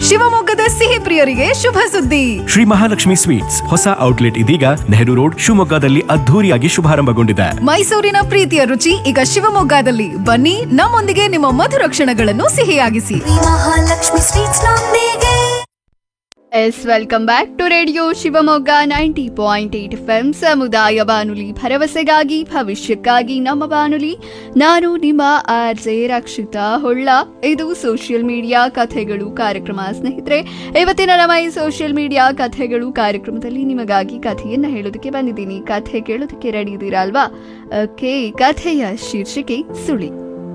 ಶಿವಮೊಗ್ಗದ ಸಿಹಿ ಪ್ರಿಯರಿಗೆ ಶುಭ ಸುದ್ದಿ ಶ್ರೀ ಮಹಾಲಕ್ಷ್ಮಿ ಸ್ವೀಟ್ಸ್ ಹೊಸ ಔಟ್ಲೆಟ್ ಇದೀಗ ನೆಹರು ರೋಡ್ ಶಿವಮೊಗ್ಗದಲ್ಲಿ ಅದ್ಧೂರಿಯಾಗಿ ಶುಭಾರಂಭಗೊಂಡಿದೆ ಮೈಸೂರಿನ ಪ್ರೀತಿಯ ರುಚಿ ಈಗ ಶಿವಮೊಗ್ಗದಲ್ಲಿ ಬನ್ನಿ ನಮ್ಮೊಂದಿಗೆ ನಿಮ್ಮ ಮಧುರ ಕ್ಷಣಗಳನ್ನು ಸಿಹಿಯಾಗಿಸಿ ಶ್ರೀ ಮಹಾಲಕ್ಷ್ಮಿ ಸ್ವೀಟ್ಸ್ ನೊಂದಿಗೆ yes welcome back to radio Shivamogga ninety point eight F M ಸಮುದಾಯ ಬಾನುಲಿ ಭರವಸೆಗಾಗಿ ಭವಿಷ್ಯಕ್ಕಾಗಿ ನಮ್ಮ ಬಾನುಲಿ ನಾನು ನಿಮ್ಮ ಆರ್ ಜೆ ರಕ್ಷಿತಾ ಹೊಳ್ಳ ಇದು ಸೋಷಿಯಲ್ ಮೀಡಿಯಾ ಕಥೆಗಳು ಕಾರ್ಯಕ್ರಮ ಸ್ನೇಹಿತರೆ ಇವತ್ತಿನ ನಮ್ಮ ಈ ಸೋಷಿಯಲ್ ಮೀಡಿಯಾ ಕಥೆಗಳು ಕಾರ್ಯಕ್ರಮದಲ್ಲಿ ನಿಮಗಾಗಿ ಕಥೆಯನ್ನ ಹೇಳೋದಕ್ಕೆ ಬಂದಿದ್ದೀನಿ ಕಥೆ ಕೇಳೋದಕ್ಕೆ ರೆಡಿ ಇದ್ದೀರಾ ಅಲ್ವಾ ಓಕೆ ಕಥೆಯ ಶೀರ್ಷಿಕೆ ಸುಳಿ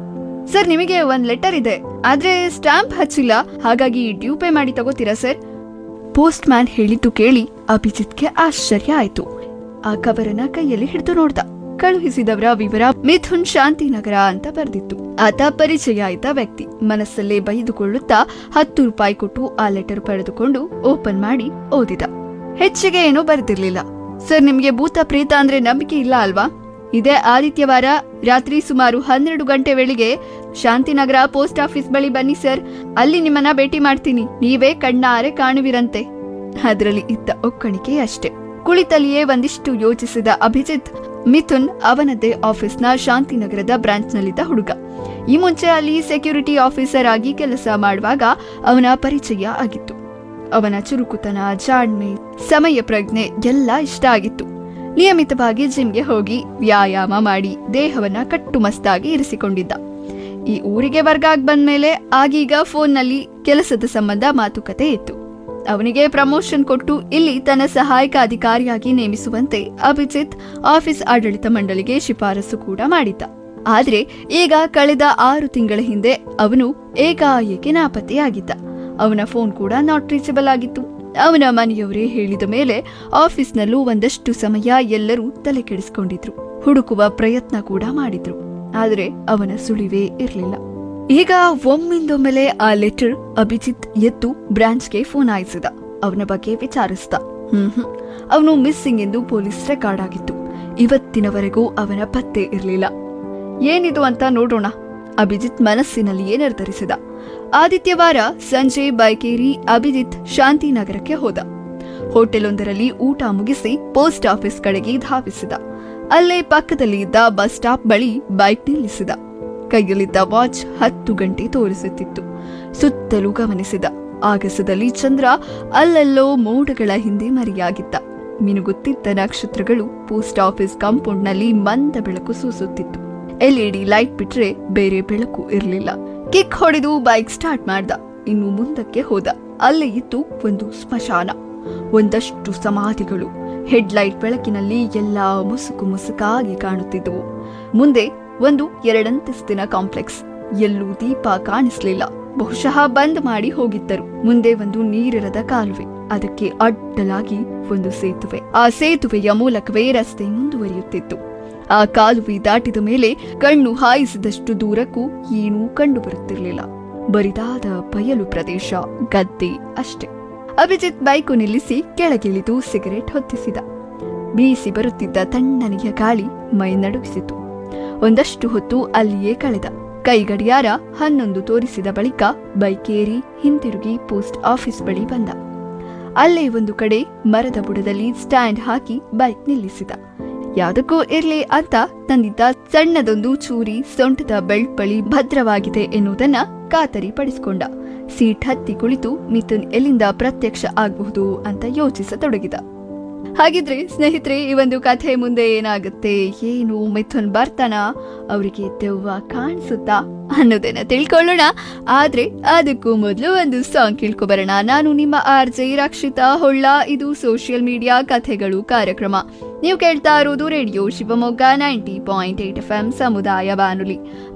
ಸರ್ ನಿಮಗೆ ಒಂದ್ ಲೆಟರ್ ಇದೆ ಆದ್ರೆ ಸ್ಟಾಂಪ್ ಹಚ್ಚಿಲ್ಲ ಹಾಗಾಗಿ ಡ್ಯೂ ಪೇ ಮಾಡಿ ತಗೋತೀರಾ ಸರ್ ಪೋಸ್ಟ್ ಮ್ಯಾನ್ ಹೇಳಿದ್ದು ಕೇಳಿ ಅಭಿಜಿತ್ಗೆ ಆಶ್ಚರ್ಯ ಆಯ್ತು ಆ ಕವರನ್ನ ಕೈಯಲ್ಲಿ ಹಿಡಿದು ನೋಡ್ದ ಕಳುಹಿಸಿದವರ ವಿವರ ಮಿಥುನ್ ಶಾಂತಿನಗರ ಅಂತ ಬರ್ದಿತ್ತು ಆತ ಪರಿಚಯ ಆಯ್ತ ವ್ಯಕ್ತಿ ಮನಸ್ಸಲ್ಲೇ ಬೈದುಕೊಳ್ಳುತ್ತಾ ಹತ್ತು ರೂಪಾಯಿ ಕೊಟ್ಟು ಆ ಲೆಟರ್ ಪಡೆದುಕೊಂಡು ಓಪನ್ ಮಾಡಿ ಓದಿದ ಹೆಚ್ಚಿಗೆ ಏನೂ ಬರೆದಿರ್ಲಿಲ್ಲ ಸರ್ ನಿಮ್ಗೆ ಭೂತ ಪ್ರೇತ ಅಂದ್ರೆ ನಂಬಿಕೆ ಇಲ್ಲ ಅಲ್ವಾ ಇದೇ ಆದಿತ್ಯವಾರ ರಾತ್ರಿ ಸುಮಾರು ಹನ್ನೆರಡು ಗಂಟೆ ವೇಳೆಗೆ ಶಾಂತಿನಗರ ಪೋಸ್ಟ್ ಆಫೀಸ್ ಬಳಿ ಬನ್ನಿ ಸರ್ ಅಲ್ಲಿ ನಿಮ್ಮನ್ನ ಭೇಟಿ ಮಾಡ್ತೀನಿ ನೀವೇ ಕಣ್ಣಾರೆ ಕಾಣುವಿರಂತೆ ಅದರಲ್ಲಿ ಇದ್ದ ಒಕ್ಕಣಿಕೆ ಅಷ್ಟೇ ಕುಳಿತಲ್ಲಿಯೇ ಒಂದಿಷ್ಟು ಯೋಚಿಸಿದ ಅಭಿಜಿತ್ ಮಿಥುನ್ ಅವನದ್ದೇ ಆಫೀಸ್ನ ಶಾಂತಿನಗರದ ಬ್ರಾಂಚ್ನಲ್ಲಿದ್ದ ಹುಡುಗ ಈ ಮುಂಚೆ ಅಲ್ಲಿ ಸೆಕ್ಯೂರಿಟಿ ಆಫೀಸರ್ ಆಗಿ ಕೆಲಸ ಮಾಡುವಾಗ ಅವನ ಪರಿಚಯ ಆಗಿತ್ತು ಅವನ ಚುರುಕುತನ ಜಾಣ್ಮೆ ಸಮಯ ಪ್ರಜ್ಞೆ ಎಲ್ಲ ಇಷ್ಟ ಆಗಿತ್ತು ನಿಯಮಿತವಾಗಿ ಜಿಮ್ಗೆ ಹೋಗಿ ವ್ಯಾಯಾಮ ಮಾಡಿ ದೇಹವನ್ನ ಕಟ್ಟುಮಸ್ತಾಗಿ ಇರಿಸಿಕೊಂಡಿದ್ದ ಈ ಊರಿಗೆ ವರ್ಗ ಆಗ್ ಬಂದ್ಮೇಲೆ ಆಗೀಗ ಫೋನ್ನಲ್ಲಿ ಕೆಲಸದ ಸಂಬಂಧ ಮಾತುಕತೆ ಇತ್ತು ಅವನಿಗೆ ಪ್ರಮೋಷನ್ ಕೊಟ್ಟು ಇಲ್ಲಿ ತನ್ನ ಸಹಾಯಕ ಅಧಿಕಾರಿಯಾಗಿ ನೇಮಿಸುವಂತೆ ಅಭಿಜಿತ್ ಆಫೀಸ್ ಆಡಳಿತ ಮಂಡಳಿಗೆ ಶಿಫಾರಸು ಕೂಡ ಮಾಡಿದ್ದ ಆದ್ರೆ ಈಗ ಕಳೆದ ಆರು ತಿಂಗಳ ಹಿಂದೆ ಅವನು ಏಕಾಏಕಿ ನಾಪತ್ತೆಯಾಗಿದ್ದ ಅವನ ಫೋನ್ ಕೂಡ ನಾಟ್ ರೀಚಬಲ್ ಆಗಿತ್ತು ಅವನ ಮನೆಯವರೇ ಹೇಳಿದ ಮೇಲೆ ಆಫೀಸ್ನಲ್ಲೂ ಒಂದಷ್ಟು ಸಮಯ ಎಲ್ಲರೂ ತಲೆ ಕೆಡಿಸ್ಕೊಂಡಿದ್ರು ಹುಡುಕುವ ಪ್ರಯತ್ನ ಕೂಡ ಮಾಡಿದ್ರು ಆದರೆ ಅವನ ಸುಳಿವೇ ಇರಲಿಲ್ಲ ಈಗ ಒಮ್ಮಿಂದೊಮ್ಮೆಲೆ ಆ ಲೆಟರ್ ಅಭಿಜಿತ್ ಎದ್ದು ಬ್ರಾಂಚ್ಗೆ ಫೋನ್ ಆಯಿಸಿದ ಅವನ ಬಗ್ಗೆ ವಿಚಾರಿಸಿದ ಹ್ಮ್ ಹ್ಮ್ ಅವನು ಮಿಸ್ಸಿಂಗ್ ಎಂದು ಪೊಲೀಸ್ ರೆಕಾರ್ಡ್ ಆಗಿತ್ತು ಇವತ್ತಿನವರೆಗೂ ಅವನ ಪತ್ತೆ ಇರಲಿಲ್ಲ ಏನಿದು ಅಂತ ನೋಡೋಣ ಅಭಿಜಿತ್ ಮನಸ್ಸಿನಲ್ಲಿಯೇ ನಿರ್ಧರಿಸಿದ ಆದಿತ್ಯವಾರ ಸಂಜೆ ಬೈಕೇರಿ ಅಭಿಜಿತ್ ಶಾಂತಿನಗರಕ್ಕೆ ಹೋದ ಹೋಟೆಲೊಂದರಲ್ಲಿ ಊಟ ಮುಗಿಸಿ ಪೋಸ್ಟ್ ಆಫೀಸ್ ಕಡೆಗೆ ಧಾವಿಸಿದ ಅಲ್ಲೇ ಪಕ್ಕದಲ್ಲಿ ಇದ್ದ ಬಸ್ ಸ್ಟಾಪ್ ಬಳಿ ಬೈಕ್ ನಿಲ್ಲಿಸಿದ ಕೈಯಲ್ಲಿದ್ದ ವಾಚ್ ಹತ್ತು ಗಂಟೆ ತೋರಿಸುತ್ತಿತ್ತು ಸುತ್ತಲೂ ಗಮನಿಸಿದ ಆಗಸದಲ್ಲಿ ಚಂದ್ರ ಅಲ್ಲೆಲ್ಲೋ ಮೋಡಗಳ ಹಿಂದೆ ಮರೆಯಾಗಿದ್ದ ಮಿನುಗುತ್ತಿದ್ದ ನಕ್ಷತ್ರಗಳು ಪೋಸ್ಟ್ ಆಫೀಸ್ ಕಾಂಪೌಂಡ್ನಲ್ಲಿ ಮಂದ ಬೆಳಕು ಸೂಸುತ್ತಿತ್ತು ಎಲ್ಇಡಿ ಲೈಟ್ ಬಿಟ್ರೆ ಬೇರೆ ಬೆಳಕು ಇರಲಿಲ್ಲ ಕಿಕ್ ಹೊಡೆದು ಬೈಕ್ ಸ್ಟಾರ್ಟ್ ಮಾಡ್ದ ಇನ್ನು ಮುಂದಕ್ಕೆ ಹೋದ ಅಲ್ಲೇ ಇತ್ತು ಒಂದು ಸ್ಮಶಾನ ಒಂದಷ್ಟು ಸಮಾಧಿಗಳು ಹೆಡ್ಲೈಟ್ ಬೆಳಕಿನಲ್ಲಿ ಎಲ್ಲಾ ಮುಸುಕು ಮುಸುಕಾಗಿ ಕಾಣುತ್ತಿದ್ದವು ಮುಂದೆ ಒಂದು ಎರಡಂತಸ್ತಿನ ಕಾಂಪ್ಲೆಕ್ಸ್ ಎಲ್ಲೂ ದೀಪ ಕಾಣಿಸ್ಲಿಲ್ಲ ಬಹುಶಃ ಬಂದ್ ಮಾಡಿ ಹೋಗಿದ್ದರು ಮುಂದೆ ಒಂದು ನೀರಿರದ ಕಾಲುವೆ ಅದಕ್ಕೆ ಅಡ್ಡಲಾಗಿ ಒಂದು ಸೇತುವೆ ಆ ಸೇತುವೆಯ ಮೂಲಕವೇ ರಸ್ತೆ ಮುಂದುವರಿಯುತ್ತಿತ್ತು ಆ ಕಾಲುವೆ ದಾಟಿದ ಮೇಲೆ ಕಣ್ಣು ಹಾಯಿಸಿದಷ್ಟು ದೂರಕ್ಕೂ ಏನೂ ಕಂಡು ಬರುತ್ತಿರಲಿಲ್ಲ ಬರಿದಾದ ಬಯಲು ಪ್ರದೇಶ ಗದ್ದೆ ಅಷ್ಟೇ ಅಭಿಜಿತ್ ಬೈಕು ನಿಲ್ಲಿಸಿ ಕೆಳಗಿಳಿದು ಸಿಗರೆಟ್ ಹೊತ್ತಿಸಿದ ಬೀಸಿ ಬರುತ್ತಿದ್ದ ತಣ್ಣನೆಯ ಗಾಳಿ ಮೈ ನಡುಗಿಸಿತು ಒಂದಷ್ಟು ಹೊತ್ತು ಅಲ್ಲಿಯೇ ಕಳೆದ ಕೈ ಗಡಿಯಾರ ಹನ್ನೊಂದು ತೋರಿಸಿದ ಬಳಿಕ ಬೈಕೇರಿ ಹಿಂತಿರುಗಿ ಪೋಸ್ಟ್ ಆಫೀಸ್ ಬಳಿ ಬಂದ ಅಲ್ಲೇ ಒಂದು ಕಡೆ ಮರದ ಬುಡದಲ್ಲಿ ಸ್ಟ್ಯಾಂಡ್ ಹಾಕಿ ಬೈಕ್ ನಿಲ್ಲಿಸಿದ ಯಾವುದಕ್ಕೂ ಇರ್ಲಿ ಅಂತ ತಂದಿದ್ದ ಸಣ್ಣದೊಂದು ಚೂರಿ ಸೊಂಟದ ಬೆಲ್ಟ್ ಬಳಿ ಭದ್ರವಾಗಿದೆ ಎನ್ನುವುದನ್ನ ಖಾತರಿ ಪಡಿಸಿಕೊಂಡ ಸೀಟ್ ಹತ್ತಿ ಕುಳಿತು ಮಿಥುನ್ ಎಲ್ಲಿಂದ ಪ್ರತ್ಯಕ್ಷ ಆಗಬಹುದು ಅಂತ ಯೋಚಿಸತೊಡಗಿದ ಹಾಗಿದ್ರೆ ಸ್ನೇಹಿತರೆ ಈ ಒಂದು ಕಥೆ ಮುಂದೆ ಏನಾಗುತ್ತೆ ಏನು ಮಿಥುನ್ ಬರ್ತಾನ ಅವರಿಗೆ ದೆವ್ವ ಕಾಣಿಸುತ್ತಾ ಅನ್ನೋದನ್ನ ತಿಳ್ಕೊಳ್ಳೋಣ ಆದ್ರೆ ಅದಕ್ಕೂ ಮೊದಲು ಒಂದು ಸಾಂಗ್ ಕೇಳ್ಕೊಬರೋಣ ನಾನು ನಿಮ್ಮ ಆರ್ ಜೆ ರಕ್ಷಿತಾ ಹೊಳ್ಳ ಇದು ಸೋಷಿಯಲ್ ಮೀಡಿಯಾ ಕಥೆಗಳು ಕಾರ್ಯಕ್ರಮ ನೀವು ಕೇಳ್ತಾ ಇರೋದು radio Shivamogga ninety point eight F M ಸಮುದಾಯ ಬಾನುಲಿ